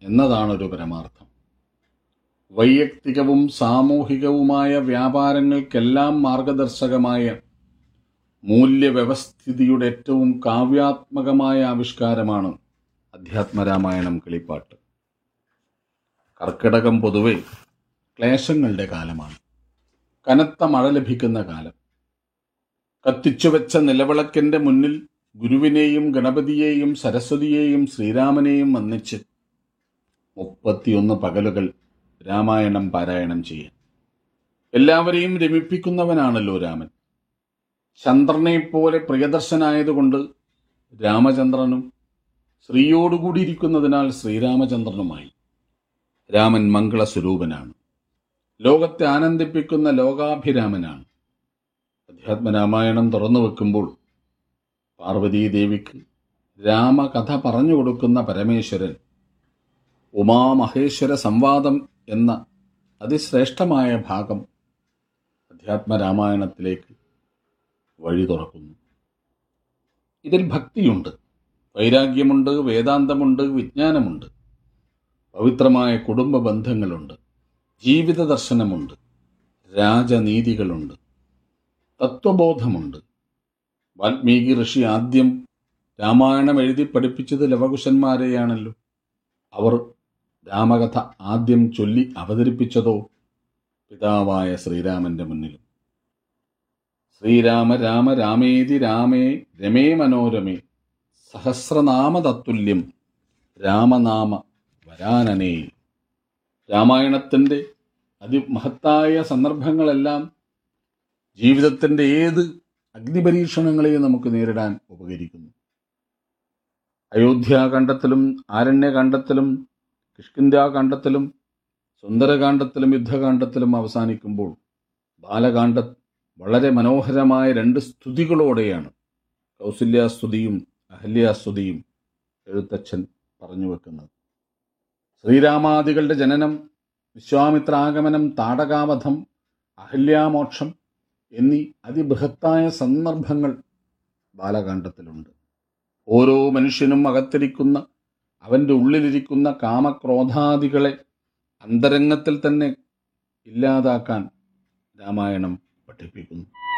എന്നതാണൊരു പരമാർത്ഥം വൈയക്തികവും സാമൂഹികവുമായ വ്യാപാരങ്ങൾക്കെല്ലാം മാർഗദർശകമായ മൂല്യവ്യവസ്ഥിതിയുടെ ഏറ്റവും കാവ്യാത്മകമായ ആവിഷ്കാരമാണ് അധ്യാത്മരാമായണം കിളിപ്പാട്ട് കർക്കിടകം പൊതുവെ ക്ലേശങ്ങളുടെ കാലമാണ് കനത്ത മഴ ലഭിക്കുന്ന കാലം കത്തിച്ചുവെച്ച നിലവിളക്കിന്റെ മുന്നിൽ ഗുരുവിനെയും ഗണപതിയെയും സരസ്വതിയെയും ശ്രീരാമനെയും വന്നിച്ച് മുപ്പത്തിയൊന്ന് പകലുകൾ രാമായണം പാരായണം ചെയ്യാൻ എല്ലാവരെയും രമിപ്പിക്കുന്നവനാണല്ലോ രാമൻ ചന്ദ്രനെപ്പോലെ പ്രിയദർശനായതുകൊണ്ട് രാമചന്ദ്രനും ശ്രീയോടുകൂടിയിരിക്കുന്നതിനാൽ ശ്രീരാമചന്ദ്രനുമായി രാമൻ മംഗളസ്വരൂപനാണ് ലോകത്തെ ആനന്ദിപ്പിക്കുന്ന ലോകാഭിരാമനാണ് അധ്യാത്മരാമായണം തുറന്നു വെക്കുമ്പോൾ പാർവതീദേവിക്ക് രാമകഥ പറഞ്ഞു കൊടുക്കുന്ന പരമേശ്വരൻ ഉമാമഹേശ്വര സംവാദം എന്ന അതിശ്രേഷ്ഠമായ ഭാഗം അധ്യാത്മരാമായണത്തിലേക്ക് വഴി തുറക്കുന്നു ഇതിൽ ഭക്തിയുണ്ട് വൈരാഗ്യമുണ്ട് വേദാന്തമുണ്ട് വിജ്ഞാനമുണ്ട് പവിത്രമായ കുടുംബ ബന്ധങ്ങളുണ്ട് ജീവിത ദർശനമുണ്ട് രാജനീതികളുണ്ട് തത്വബോധമുണ്ട് വാൽമീകി ഋഷി ആദ്യം രാമായണം എഴുതി പഠിപ്പിച്ചത് ലവകുശന്മാരെയാണല്ലോ അവർ രാമകഥ ആദ്യം ചൊല്ലി അവതരിപ്പിച്ചതോ പിതാവായ ശ്രീരാമന്റെ മുന്നിലും ശ്രീരാമ രാമ രാമേതി രാമേ രമേ മനോരമേ സഹസ്രനാമ തത്തുല്യം രാമനാമ വരാനനേ രാമായണത്തിൻ്റെ അതിമഹത്തായ സന്ദർഭങ്ങളെല്ലാം ജീവിതത്തിൻ്റെ ഏത് അഗ്നിപരീക്ഷണങ്ങളെയും നമുക്ക് നേരിടാൻ ഉപകരിക്കുന്നു അയോധ്യാകാന്ഡത്തിലും ആരണ്യകാന്ഡത്തിലും കിഷ്കിന്ധ്യാകാന്ഡത്തിലും സുന്ദരകാന്ഡത്തിലും യുദ്ധകാന്ഡത്തിലും അവസാനിക്കുമ്പോൾ ബാലകാന്ഡ വളരെ മനോഹരമായ രണ്ട് സ്തുതികളോടെയാണ് കൗസല്യാസ്തുതിയും അഹല്യാസ്തുതിയും എഴുത്തച്ഛൻ പറഞ്ഞു വെക്കുന്നത് ശ്രീരാമാദികളുടെ ജനനം വിശ്വാമിത്രാഗമനം താടകാവധം അഹല്യാമോക്ഷം എന്നീ അതിബൃഹത്തായ സന്ദർഭങ്ങൾ ബാലകാന്ഡത്തിലുണ്ട് ഓരോ മനുഷ്യനും അകത്തിരിക്കുന്ന അവൻ്റെ ഉള്ളിലിരിക്കുന്ന കാമക്രോധാദികളെ അന്തരംഗത്തിൽ തന്നെ ഇല്ലാതാക്കാൻ രാമായണം പഠിപ്പിക്കുന്നു